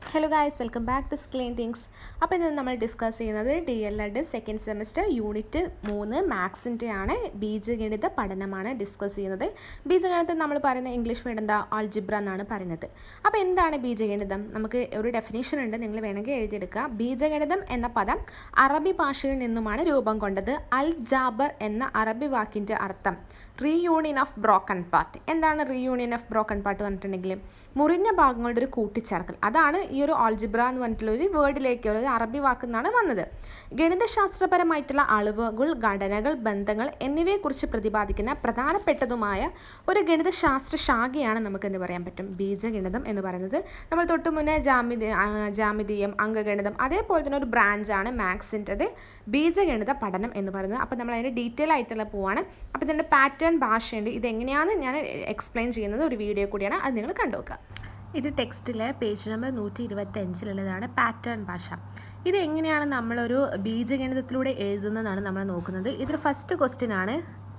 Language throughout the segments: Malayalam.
hello guys welcome back to clean things അപ്പോൾ ഇന്ന് നമ്മൾ ഡിസ്കസ് ചെയ്യുന്നത് D L ed second semester unit മൂന്ന് മാത്സിൻ്റെ ആണ് ബീജഗണിത പഠനമാണ് ഡിസ്കസ് ചെയ്യുന്നത് ബീജഗണിതം നമ്മൾ പറയുന്ന ഇംഗ്ലീഷ് മീഡിയം എന്താ ആൾജിബ്ര എന്നാണ് പറയുന്നത് അപ്പോൾ എന്താണ് ബീജഗണിതം നമുക്ക് ഒരു ഡെഫിനേഷൻ ഉണ്ട് നിങ്ങൾ വേണമെങ്കിൽ എഴുതിയെടുക്കുക ബീജഗണിതം എന്ന പദം അറബി ഭാഷയിൽ നിന്നുമാണ് രൂപം കൊണ്ടത് അൽ ജാബർ എന്ന അറബി വാക്കിൻ്റെ അർത്ഥം റീയൂണിയൻ ഓഫ് ബ്രോക്കൺ പാർട്ട് എന്താണ് റീയൂണിയൻ ഓഫ് ബ്രോക്കൺ പാർട്ട് പറഞ്ഞിട്ടുണ്ടെങ്കിൽ മുറിഞ്ഞ ഭാഗങ്ങളുടെ ഒരു കൂട്ടിച്ചേർക്കൽ അതാണ് ഈ ഒരു ഓൾജിബ്ര എന്ന് പറഞ്ഞിട്ടുള്ള ഒരു വേർഡിലേക്ക് ഒരു അറബി വാക്കിൽ നിന്നാണ് വന്നത് ഗണിതശാസ്ത്രപരമായിട്ടുള്ള അളവുകൾ ഘടനകൾ ബന്ധങ്ങൾ എന്നിവയെക്കുറിച്ച് പ്രതിപാദിക്കുന്ന പ്രധാനപ്പെട്ടതുമായ ഒരു ഗണിതശാസ്ത്ര ശാഖയാണ് നമുക്ക് എന്ത് പറയാൻ പറ്റും ബീജഗണിതം എന്ന് പറയുന്നത് നമ്മൾ തൊട്ട് മുന്നേ ജാമിതി ആ, ജാമിതീയം അംഗഗണിതം അതേപോലെ തന്നെ ഒരു ബ്രാഞ്ചാണ് മാത്സിൻ്റെത് ബീജഗണിത പഠനം എന്ന് പറയുന്നത് അപ്പോൾ നമ്മൾ അതിൻ്റെ ഡീറ്റെയിൽ ആയിട്ടുള്ള പോവാണ് അപ്പോൾ ഇതിൻ്റെ പാറ്റേൺ ഭാഷയുണ്ട് ഇതെങ്ങനെയാണ് ഞാൻ എക്സ്പ്ലെയിൻ ചെയ്യുന്നത് ഒരു വീഡിയോ കൂടിയാണ് അത് നിങ്ങൾ കണ്ടുനോക്കുക ഇത് ടെക്സ്റ്റിലെ പേജ് നമ്പർ നൂറ്റി ഇരുപത്തി അഞ്ചിലുള്ളതാണ് പാറ്റേൺ ഭാഷ ഇത് എങ്ങനെയാണ് നമ്മളൊരു ബീജഗണിതത്തിലൂടെ എഴുതുന്നതാണ് നമ്മൾ നോക്കുന്നത് ഇതിൽ ഫസ്റ്റ് ക്വസ്റ്റ്യൻ ആണ്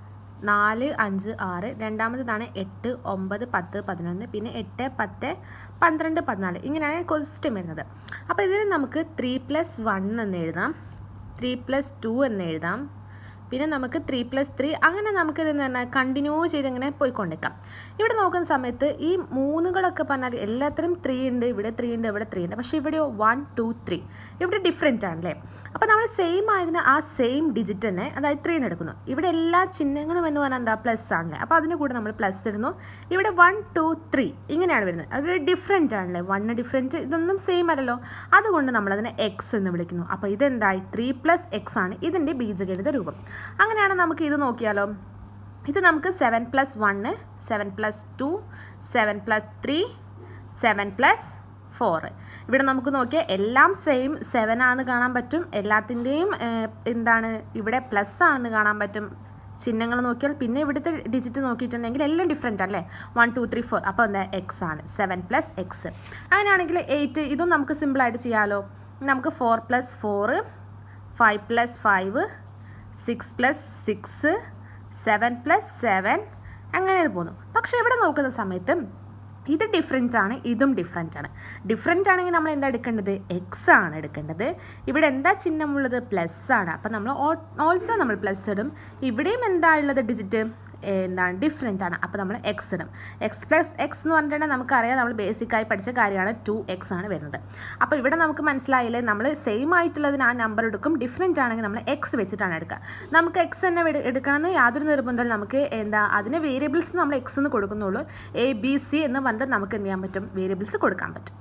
നാല് അഞ്ച് ആറ് രണ്ടാമത്തേതാണ് എട്ട് ഒമ്പത് പത്ത് പതിനൊന്ന് പിന്നെ എട്ട് പത്ത് പന്ത്രണ്ട് പതിനാല് ഇങ്ങനെയാണ് ക്വസ്റ്റ്യൻ വരുന്നത് അപ്പോൾ ഇതിൽ നമുക്ക് ത്രീ പ്ലസ് വൺ എന്ന് എഴുതാം ത്രീ പ്ലസ് ടു എന്ന് എഴുതാം പിന്നെ നമുക്ക് ത്രീ പ്ലസ് ത്രീ അങ്ങനെ നമുക്ക് ഇത് തന്നെ കണ്ടിന്യൂ ചെയ്ത് ഇങ്ങനെ പോയിക്കൊണ്ടിരിക്കാം ഇവിടെ നോക്കുന്ന സമയത്ത് ഈ മൂന്നുകളൊക്കെ പറഞ്ഞാൽ എല്ലാത്തിനും ത്രീ ഉണ്ട് ഇവിടെ ത്രീ ഉണ്ട് ഇവിടെ ത്രീ ഉണ്ട് പക്ഷേ ഇവിടെ വൺ ടു ത്രീ ഇവിടെ ഡിഫറെൻ്റ് ആണല്ലേ അപ്പോൾ നമ്മൾ സെയിം ആയതിന് ആ സെയിം ഡിജിറ്റ് തന്നെ അതായത് ത്രീ എടുക്കുന്നു ഇവിടെ എല്ലാ ചിഹ്നങ്ങളും എന്ന് പറഞ്ഞാൽ എന്താ പ്ലസ് ആണല്ലേ അപ്പോൾ അതിന് കൂടെ നമ്മൾ പ്ലസ് ഇടുന്നു ഇവിടെ വൺ ടു ത്രീ ഇങ്ങനെയാണ് വരുന്നത് അത് ഡിഫറെൻ്റ് ആണല്ലേ വണ്ണ് ഡിഫറെൻറ്റ് ഇതൊന്നും സെയിം അല്ലല്ലോ അതുകൊണ്ട് നമ്മളതിനെ എക്സ് എന്ന് വിളിക്കുന്നു അപ്പോൾ ഇതെന്തായി ത്രീ പ്ലസ് എക്സ് ആണ് ഇതിൻ്റെ ബീജഗണിത രൂപം അങ്ങനെയാണ് നമുക്ക് ഇത് നോക്കിയാലോ ഇത് നമുക്ക് seven plus one seven plus two seven plus three seven plus four ഇവിടെ നമുക്ക് നോക്കിയാൽ എല്ലാം സെയിം സെവൻ ആണെന്ന് കാണാൻ പറ്റും എല്ലാത്തിൻ്റെയും എന്താണ് ഇവിടെ പ്ലസ് ആണെന്ന് കാണാൻ പറ്റും ചിഹ്നങ്ങൾ നോക്കിയാൽ പിന്നെ ഇവിടുത്തെ ഡിജിറ്റ് നോക്കിയിട്ടുണ്ടെങ്കിൽ എല്ലാം ഡിഫറെൻ്റ് അല്ലേ വൺ ടു ത്രീ ഫോർ അപ്പോൾ എന്താ എക്സ് ആണ് സെവൻ പ്ലസ് എക്സ് അങ്ങനെയാണെങ്കിൽ എയ്റ്റ് ഇതും നമുക്ക് സിമ്പിളായിട്ട് ചെയ്യാമല്ലോ നമുക്ക് four plus four five plus five six plus six seven plus seven അങ്ങനെ പോകുന്നു പക്ഷേ ഇവിടെ നോക്കുന്ന സമയത്ത് ഇത് ഡിഫറെൻ്റ് ആണ് ഇതും ഡിഫറെൻ്റ് ആണ് ഡിഫറെൻ്റ് ആണെങ്കിൽ നമ്മൾ എന്താ എടുക്കേണ്ടത് എക്സ് ആണ് എടുക്കേണ്ടത് ഇവിടെ എന്താ ചിഹ്നമുള്ളത് പ്ലസ് ആണ് അപ്പം നമ്മൾ ഓൾസോ നമ്മൾ പ്ലസ് ഇടും ഇവിടെയും എന്താ ഉള്ളത് ഡിജിറ്റ് എന്താണ് ഡിഫറെൻ്റ് ആണ് അപ്പോൾ നമ്മൾ എക്സ് ഇടും എക്സ് പ്ലസ് എക്സ് എന്ന് പറഞ്ഞിട്ടുണ്ടെങ്കിൽ നമുക്കറിയാം നമ്മൾ ബേസിക്കായി പഠിച്ച കാര്യമാണ് ടു എക്സ് ആണ് വരുന്നത് അപ്പോൾ ഇവിടെ നമുക്ക് മനസ്സിലായില്ലേ നമ്മൾ സെയിം ആയിട്ടുള്ളതിന് ആ നമ്പർ എടുക്കും ഡിഫറെൻ്റ് ആണെങ്കിൽ നമ്മൾ എക്സ് വെച്ചിട്ടാണ് എടുക്കുക നമുക്ക് എക്സ് തന്നെ എടു- എടുക്കണമെന്ന് യാതൊരു നിർബന്ധമില്ല നമുക്ക് എന്താ അതിന് വേരിയബിൾസ് നമ്മൾ എക്സ് എന്ന് കൊടുക്കുന്നുള്ളൂ എ ബി സി എന്ന് പറഞ്ഞിട്ട് നമുക്ക് എന്ത് ചെയ്യാൻ പറ്റും വേരിയബിൾസ് കൊടുക്കാൻ പറ്റും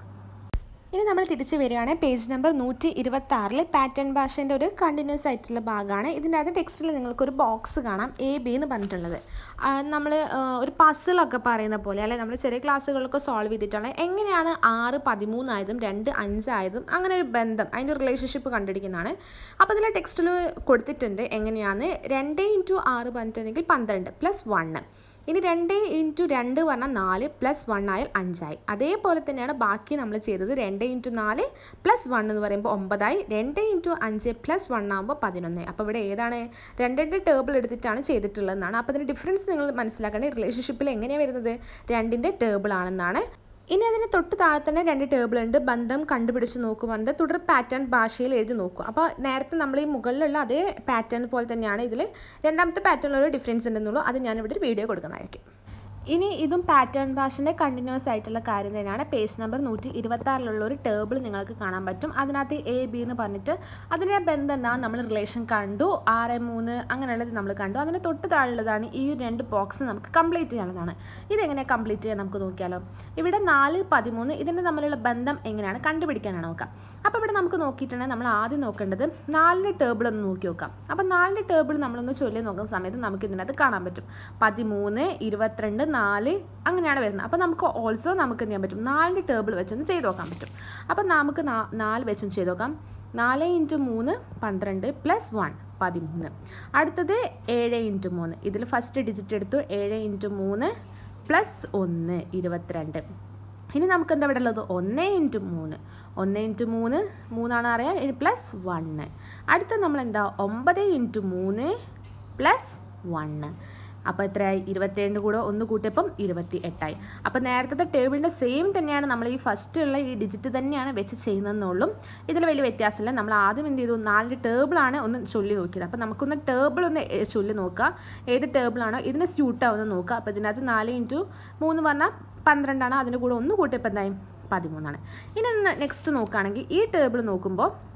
ഇനി നമ്മൾ തിരിച്ച് വരികയാണ് പേജ് നമ്പർ നൂറ്റി ഇരുപത്തി ആറിൽ പാറ്റേൺ ഭാഷേൻ്റെ ഒരു കണ്ടിന്യൂസ് ആയിട്ടുള്ള ഭാഗമാണ് ഇതിൻ്റെ അകത്ത് ടെക്സ്റ്റിൽ നിങ്ങൾക്കൊരു ബോക്സ് കാണാം എ ബി എന്ന് പറഞ്ഞിട്ടുള്ളത് നമ്മൾ ഒരു പസിലൊക്കെ പറയുന്ന പോലെ അല്ലെ നമ്മൾ ചെറിയ ക്ലാസ്സുകളൊക്കെ സോൾവ് ചെയ്തിട്ടുള്ള എങ്ങനെയാണ് ആറ് പതിമൂന്നായതും രണ്ട് അഞ്ചായതും അങ്ങനെ ഒരു ബന്ധം അതിൻ്റെ റിലേഷൻഷിപ്പ് കണ്ടുപിടിക്കുന്നതാണ് അപ്പോൾ ഇതിൽ ടെക്സ്റ്റിൽ കൊടുത്തിട്ടുണ്ട് എങ്ങനെയാണ് രണ്ട് ഇൻറ്റു ആറ് പറഞ്ഞിട്ടുണ്ടെങ്കിൽ പന്ത്രണ്ട് പ്ലസ് വണ്ണ് ഇനി രണ്ട് ഇൻറ്റു രണ്ട് പറഞ്ഞാൽ നാല് പ്ലസ് വൺ ആയാൽ അഞ്ചായി അതേപോലെ തന്നെയാണ് ബാക്കി നമ്മൾ ചെയ്തത് രണ്ട് ഇൻറ്റു നാല് പ്ലസ് വൺ എന്ന് പറയുമ്പോൾ ഒമ്പതായി രണ്ട് ഇൻറ്റു അഞ്ച് പ്ലസ് വൺ ആകുമ്പോൾ പതിനൊന്ന് അപ്പോൾ ഇവിടെ ഏതാണ് രണ്ടിൻ്റെ ടേബിൾ എടുത്തിട്ടാണ് ചെയ്തിട്ടുള്ളതെന്നാണ് അപ്പോൾ അതിൻ്റെ ഡിഫറൻസ് നിങ്ങൾ മനസ്സിലാക്കേണ്ടത് റിലേഷൻഷിപ്പിൽ എങ്ങനെയാണ് വരുന്നത് രണ്ടിൻ്റെ ടേബിൾ ആണെന്നാണ് ഇനി അതിന് തൊട്ട് താഴെ തന്നെ രണ്ട് ടേബിൾ ഉണ്ട് ബന്ധം കണ്ടുപിടിച്ച് നോക്കുന്നുണ്ട് തുടർ പാറ്റേൺ ഭാഷയിൽ എഴുതി നോക്കും അപ്പോൾ നേരത്തെ നമ്മൾ ഈ മുകളിലുള്ള അതേ പാറ്റേൺ പോലെ തന്നെയാണ് ഇതിൽ രണ്ടാമത്തെ പാറ്റേണിൽ ഒരു ഡിഫറൻസ് ഉണ്ടെന്നുള്ളൂ അത് ഞാനിവിടെ ഒരു വീഡിയോ കൊടുക്കുന്നതായിരിക്കും ഇനി ഇതും പാറ്റേൺ ഭാഷൻ്റെ കണ്ടിന്യൂസ് ആയിട്ടുള്ള കാര്യം തന്നെയാണ് പേജ് നമ്പർ നൂറ്റി ഇരുപത്താറിലുള്ള ഒരു ടേബിൾ നിങ്ങൾക്ക് കാണാൻ പറ്റും അതിനകത്ത് എ ബി എന്ന് പറഞ്ഞിട്ട് അതിൻ്റെ ബന്ധം എന്താ നമ്മൾ റിലേഷൻ കണ്ടു ആറ് മൂന്ന് അങ്ങനെയുള്ളത് നമ്മൾ കണ്ടു അതിന് തൊട്ട് താഴെയുള്ളതാണ് ഈ ഒരു രണ്ട് ബോക്സ് നമുക്ക് കംപ്ലീറ്റ് ചെയ്യാനുള്ളതാണ് ഇതെങ്ങനെ കംപ്ലീറ്റ് ചെയ്യാൻ നമുക്ക് നോക്കിയാലോ ഇവിടെ നാല് പതിമൂന്ന് ഇതിൻ്റെ തമ്മിലുള്ള ബന്ധം എങ്ങനെയാണ് കണ്ടുപിടിക്കാനാണ് നോക്കാം അപ്പോൾ ഇവിടെ നമുക്ക് നോക്കിയിട്ടുണ്ടെങ്കിൽ നമ്മൾ ആദ്യം നോക്കേണ്ടത് നാലിൻ്റെ ടേബിൾ ഒന്ന് നോക്കി നോക്കാം അപ്പോൾ നാലിൻ്റെ ടേബിൾ നമ്മളൊന്ന് ചൊല്ലി നോക്കുന്ന സമയത്ത് നമുക്ക് ഇതിനകത്ത് കാണാൻ പറ്റും പതിമൂന്ന് ഇരുപത്തിരണ്ട് നാല് അങ്ങനെയാണ് വരുന്നത് അപ്പോൾ നമുക്ക് ഓൾസോ നമുക്ക് എന്ത് ചെയ്യാൻ പറ്റും നാലിൻ്റെ ടേബിൾ വെച്ചൊന്ന് ചെയ്ത് നോക്കാൻ പറ്റും അപ്പോൾ നമുക്ക് നാ- നാല് വെച്ചൊന്ന് ചെയ്ത് നോക്കാം നാല് ഇൻറ്റു മൂന്ന് പന്ത്രണ്ട് പ്ലസ് വൺ പതിമൂന്ന് അടുത്തത് ഏഴ് ഇൻറ്റു മൂന്ന് ഇതിൽ ഫസ്റ്റ് ഡിജിറ്റ് എടുത്തു ഏഴ് ഇൻറ്റു മൂന്ന് പ്ലസ് ഒന്ന് ഇരുപത്തിരണ്ട് ഇനി നമുക്ക് എന്താ ഇവിടെ ഉള്ളത് ഒന്ന് ഇൻറ്റു മൂന്ന് ഒന്ന് ഇൻറ്റു മൂന്ന് മൂന്നാണ് അറിയാം ഇനി പ്ലസ് വണ്ണ് അടുത്ത നമ്മൾ എന്താ ഒമ്പത് ഇൻറ്റു മൂന്ന് പ്ലസ് വണ്ണ് അപ്പോൾ എത്രയായി ഇരുപത്തേഴിൻ്റെ കൂടെ ഒന്ന് കൂട്ടിയപ്പം ഇരുപത്തി എട്ടായി അപ്പോൾ നേരത്തെ ടേബിളിൻ്റെ സെയിം തന്നെയാണ് നമ്മൾ ഈ ഫസ്റ്റ് ഉള്ള ഈ ഡിജിറ്റ് തന്നെയാണ് വെച്ച് ചെയ്യുന്നതെന്നുള്ളൂ ഇതിൽ വലിയ വ്യത്യാസമില്ല നമ്മൾ ആദ്യം എന്ത് ചെയ്തു നാലിൻ്റെ ടേബിളാണ് ഒന്ന് ചൊല്ലി നോക്കിയത് അപ്പോൾ നമുക്കൊന്ന് ടേബിൾ ഒന്ന് എ- ചൊല്ലി നോക്കുക ഏത് ടേബിളാണോ ഇതിന് സ്യൂട്ട് ആവുന്നത് നോക്കുക അപ്പോൾ ഇതിനകത്ത് നാല് ഇൻറ്റു മൂന്ന് പറഞ്ഞാൽ പന്ത്രണ്ടാണ് അതിൻ്റെ കൂടെ ഒന്ന് കൂട്ടിയപ്പോൾ എന്തായി പതിമൂന്നാണ് ഇനി നെക്സ്റ്റ് നോക്കുകയാണെങ്കിൽ ഈ ടേബിൾ നോക്കുമ്പോൾ